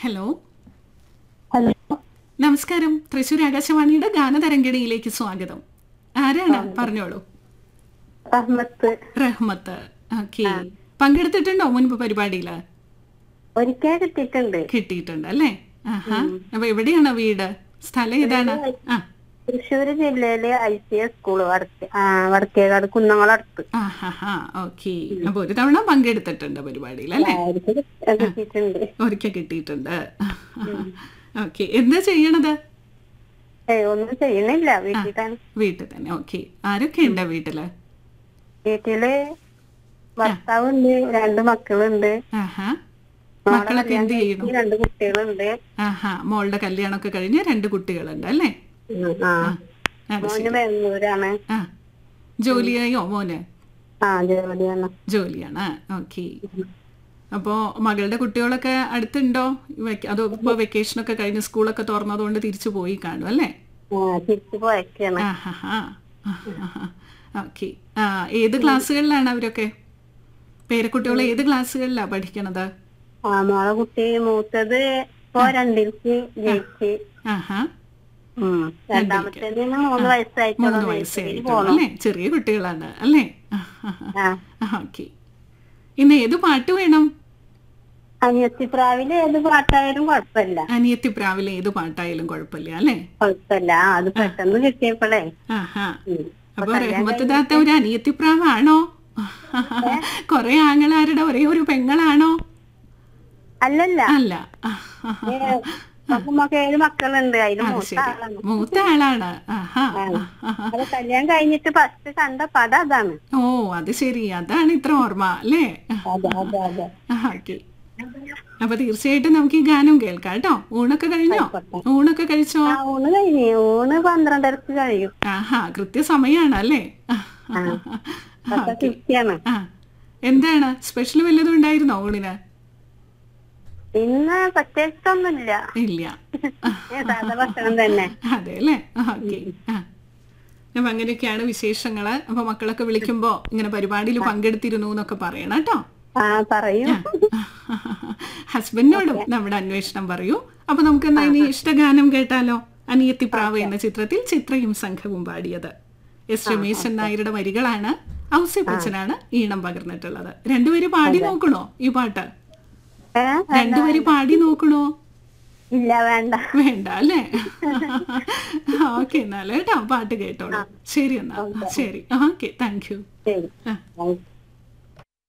Hello hello നമസ്കാരം തൃശൂർ ആകാശവാണിയുടെ ഗാനതരംഗിണിയിലേക്ക് സ്വാഗതം ആരാണ് പറഞ്ഞോളൂ റഹ്മത്ത് റഹ്മത്ത് ഓക്കെ പങ്കെടുത്തിട്ടുണ്ടോ മുൻപ് പരിപാടിയില് ഒരിക്കൽ കിട്ടിയിട്ടുണ്ട് കിട്ടിയിട്ടുണ്ട് അല്ലേ ആഹാ അപ്പൊ എവിടെയാണ് വീട് സ്ഥലം ഏതാണ് ആ തൃശ്ശൂർ ജില്ലയിലെ ഐ സി എസ് സ്കൂള് വടക്കേ ആ വടക്കേകാട് കുന്നങ്ങളടുത്ത് ആഹാ ഓക്കെ അപ്പൊ ഒരു തവണ പങ്കെടുത്തിട്ടുണ്ട് പരിപാടിയിൽ അല്ലേ ആയിരിക്കും കിട്ടിയിട്ടുണ്ട് ഒരിക്കൽ കിട്ടിയിട്ടുണ്ട് ഓക്കെ എന്താ ചെയ്യണത് ഏ ഒന്നും ചെയ്യണില്ല വീട്ടിൽ തന്നെ വീട്ടിൽ തന്നെ ഓക്കെ ആരൊക്കെ ഉണ്ട് വീട്ടില് വീട്ടില് ഭർത്താവുണ്ട് രണ്ട് മക്കളുണ്ട് ആഹാ മക്കളൊക്കെ എന്ത് ചെയ്യണു രണ്ട് കുട്ടികളുണ്ട് ആഹാ മോളുടെ കല്യാണമൊക്കെ കഴിഞ്ഞ് രണ്ട് കുട്ടികളുണ്ട് അല്ലേ ഉം, ആ അത് മോന് ബാംഗ്ലൂരാണ് ആ ജോലിയായോ മോന് ആ ജോലിയാണ് ജോലിയാണ് ഓക്കെ അപ്പോ മകളുടെ കുട്ടികളൊക്കെ അടുത്തുണ്ടോ വെക്ക- അതോ ഇപ്പൊ വെക്കേഷൻ ഒക്കെ കഴിഞ്ഞ് സ്കൂളൊക്കെ തുറന്നതുകൊണ്ട് തിരിച്ചു പോയി കാണും അല്ലേ ആ തിരിച്ചു പോയേക്കാണ് ഓക്കെ ആ ഏത് ക്ലാസ്സുകളിലാണ് അവരൊക്കെ പേരക്കുട്ടികൾ ഏത് ക്ലാസ്സുകളിലാ പഠിക്കണത് ആ മോളെ കുട്ടി മൂത്തത് ഇപ്പൊ രണ്ടിലേക്ക് ജയിച്ച് ആഹാ ഉം. രണ്ടാമത്തേതിന് മൂന്ന് വയസ്സായിട്ടുള്ള മൂന്ന് വയസ്സായിട്ടുള്ളൂ അല്ലേ ചെറിയ കുട്ടികളാണ് അല്ലേ ആ ഓക്കെ ഇന്ന് ഏത് പാട്ട് വേണം അനിയത്തിപ്രാവില് ഏത് പാട്ടായാലും കുഴപ്പമില്ല അനിയത്തി പ്രാവിലെ ഏത് പാട്ടായാലും കുഴപ്പമില്ല അല്ലേ കുഴപ്പമില്ല ആ, അത് പെട്ടെന്ന് കിട്ടിയപ്പോഴേ ആഹാ ഉം. അപ്പൊ റഹ്മത്ത് താത്ത ഒരു അനിയത്തി പ്രാവാണോ കൊറേ ആങ്ങളാരുടെ ഒരേ ഒരു പെങ്ങളാണോ അല്ലല്ല അല്ല നമുക്ക് ഏഴ് മക്കളുണ്ട് അതില് അത് മൂത്ത ശരി ആളാണ് മൂത്ത ആളാണ് ആഹാ അത് കല്യാണം കഴിഞ്ഞിട്ട് ഫസ്റ്റ് കണ്ട പടം അതാണ് ഓ അത് ശരി അതാണ് ഇത്ര ഓർമ്മ അല്ലേ അതെ അതെ അതെ ഓക്കെ അപ്പൊ തീർച്ചയായിട്ടും നമുക്ക് ഈ ഗാനം കേൾക്കാം കേട്ടോ ഊണൊക്കെ കഴിഞ്ഞോ ഊണൊക്കെ കഴിച്ചോ ആ ഊണ് കഴിഞ്ഞു ഊണ് പന്ത്രണ്ടരക്ക് കഴിയും ആഹാ കൃത്യസമയാണ് അല്ലേ അപ്പൊ കൃത്യാണ് ആ എന്താണ് സ്പെഷ്യൽ വല്ലതും ഉണ്ടായിരുന്നോ ഊണിന് ഇന്ന് പ്രത്യേകിച്ചൊന്നുമില്ല ഇല്ല സാധാ ഭക്ഷണം തന്നെ അതെ അല്ലേ ഓക്കെ ആ അപ്പൊ അങ്ങനെയൊക്കെയാണ് വിശേഷങ്ങള് അപ്പൊ മക്കളൊക്കെ വിളിക്കുമ്പോ ഇങ്ങനെ പരിപാടിയിൽ പങ്കെടുത്തിരുന്നു എന്നൊക്കെ പറയണം കേട്ടോ ആ പറയൂ ഹസ്ബൻഡിനോടും നമ്മുടെ അന്വേഷണം പറയൂ അപ്പൊ നമുക്ക് എന്നാ ഇനി ഇഷ്ടഗാനം കേട്ടാലോ അനിയത്തി പ്രാവ് എന്ന ചിത്രത്തിൽ ചിത്രയും സംഘവും പാടിയത് എസ് രമേശൻ നായരുടെ വരികളാണ് ഔസ്യപ്പച്ചനാണ് ഈണം പകർന്നിട്ടുള്ളത് രണ്ടുപേരും പാടി നോക്കണോ ഈ പാട്ട് ഏ രണ്ടുപേരും പാടി നോക്കണോ ഇല്ല വേണ്ട വേണ്ട അല്ലേ ഓക്കെ എന്നാല് കേട്ടോ പാട്ട് കേട്ടോളൂ ശരി എന്നാ ശരി ഓക്കെ താങ്ക് യു ശരി ആ താങ്ക് യു